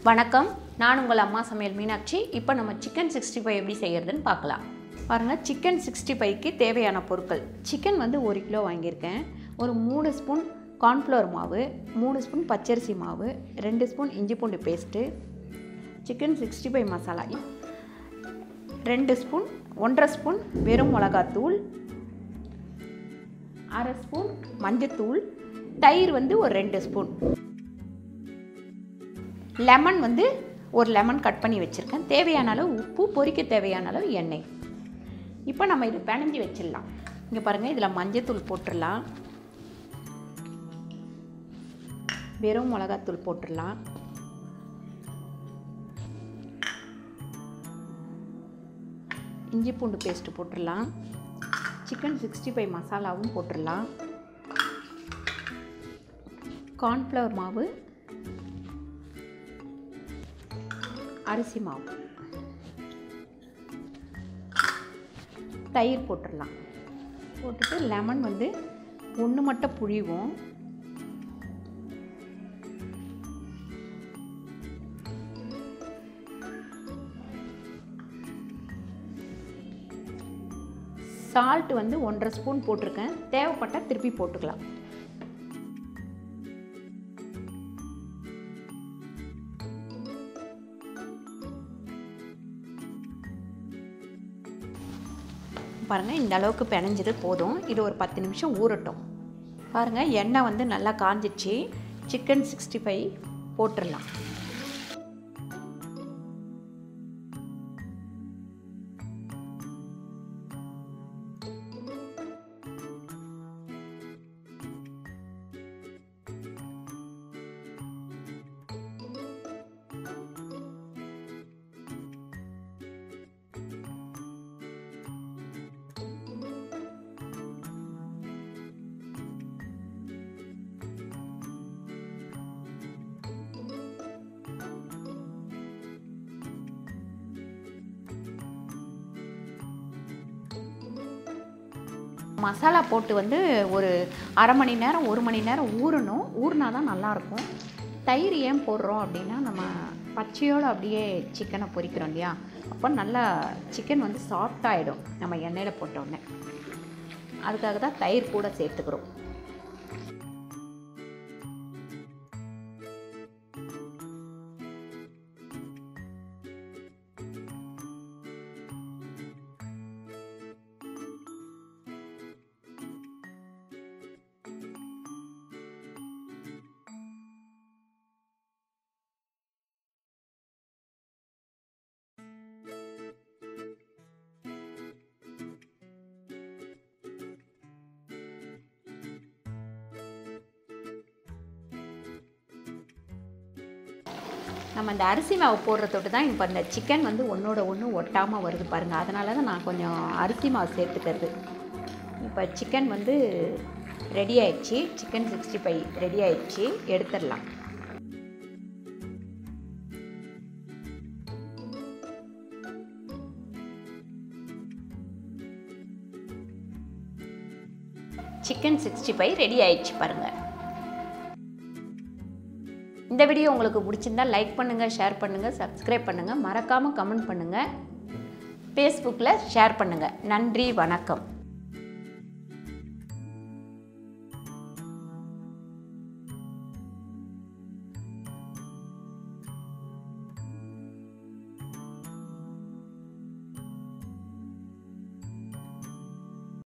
வணக்கம் நான் உங்கள் அம்மா சமையல் மீனாட்சி இப்போ நம்ம சிக்கன் சிக்ஸ்டி ஃபைவ் எப்படி செய்கிறதுன்னு பார்க்கலாம் பாருங்கள் சிக்கன் சிக்ஸ்டி ஃபைவ்க்கு தேவையான பொருட்கள் சிக்கன் வந்து ஒரு கிலோ வாங்கியிருக்கேன் ஒரு மூணு ஸ்பூன் கார்ன்ஃப்ளவர் மாவு மூணு ஸ்பூன் பச்சரிசி மாவு ரெண்டு ஸ்பூன் இஞ்சி பூண்டு paste chicken sixty five masala ரெண்டு ஸ்பூன் ஒன்றரை ஸ்பூன் வெறும் மிளகாத்தூள் அரை ஸ்பூன் மஞ்சத்தூள் தயிர் வந்து ஒரு ரெண்டு ஸ்பூன் லெமன் வந்து ஒரு லெமன் கட் பண்ணி வச்சுருக்கேன் தேவையான அளவு உப்பு பொரிக்க தேவையான அளவு எண்ணெய் இப்போ நம்ம இது பிணைஞ்சு வச்சிடலாம் இங்கே பாருங்கள் இதில் மஞ்சத்தூள் போட்டுடலாம் வெறும் மிளகாத்தூள் போட்டுடலாம் இஞ்சி பூண்டு பேஸ்ட்டு போட்டுடலாம் சிக்கன் சிக்ஸ்டி ஃபைவ் மசாலாவும் போட்டுடலாம் கார்ன்ஃப்ளவர் மாவு அரிசி மாவு தயிர் போட்டுடலாம் போட்டுட்டு லெமன் வந்து ஒன்று மட்டும் புழிவோம் சால்ட் வந்து ஒன்றரை ஸ்பூன் போட்டிருக்கேன் தேவைப்பட்டால் திருப்பி போட்டுக்கலாம் பாருங்கள் இந்த அளவுக்கு பிணைஞ்சது போதும் இது ஒரு பத்து நிமிஷம் ஊறட்டும் பாருங்கள் எண்ணெய் வந்து நல்லா காஞ்சிச்சு சிக்கன் சிக்ஸ்டி ஃபைவ் போட்டுடலாம் மசாலா போட்டு வந்து ஒரு அரை மணி நேரம் ஒரு மணி நேரம் ஊறணும் ஊறினா தான் நல்லாயிருக்கும் தயிர் ஏன் போடுறோம் அப்படின்னா நம்ம பச்சையோடு அப்படியே சிக்கனை பொரிக்கிறோம் இல்லையா அப்போ நல்லா சிக்கன் வந்து சாஃப்டாகிடும் நம்ம எண்ணெயில் போட்டோடனே அதுக்காக தான் தயிர் கூட சேர்த்துக்கிறோம் நம்ம இந்த அரிசி மாவு போடுறதோடு தான் இப்போ இந்த சிக்கன் வந்து ஒன்றோட ஒன்று ஒட்டாமல் வருது பாருங்கள் அதனால தான் நான் கொஞ்சம் அரிசி மாவு சேர்த்துக்கிறது இப்போ சிக்கன் வந்து ரெடி ஆயிடுச்சு சிக்கன் சிக்ஸ்டி ஃபைவ் ரெடி ஆயிடுச்சு எடுத்துடலாம் சிக்கன் சிக்ஸ்டி ஃபைவ் ரெடி ஆயிடுச்சு பாருங்கள் இந்த வீடியோ உங்களுக்கு பிடிச்சிருந்தா லைக் பண்ணுங்கள் ஷேர் பண்ணுங்கள் சப்ஸ்கிரைப் பண்ணுங்கள் மறக்காமல் கமெண்ட் பண்ணுங்கள் ஃபேஸ்புக்கில் ஷேர் பண்ணுங்கள் நன்றி வணக்கம்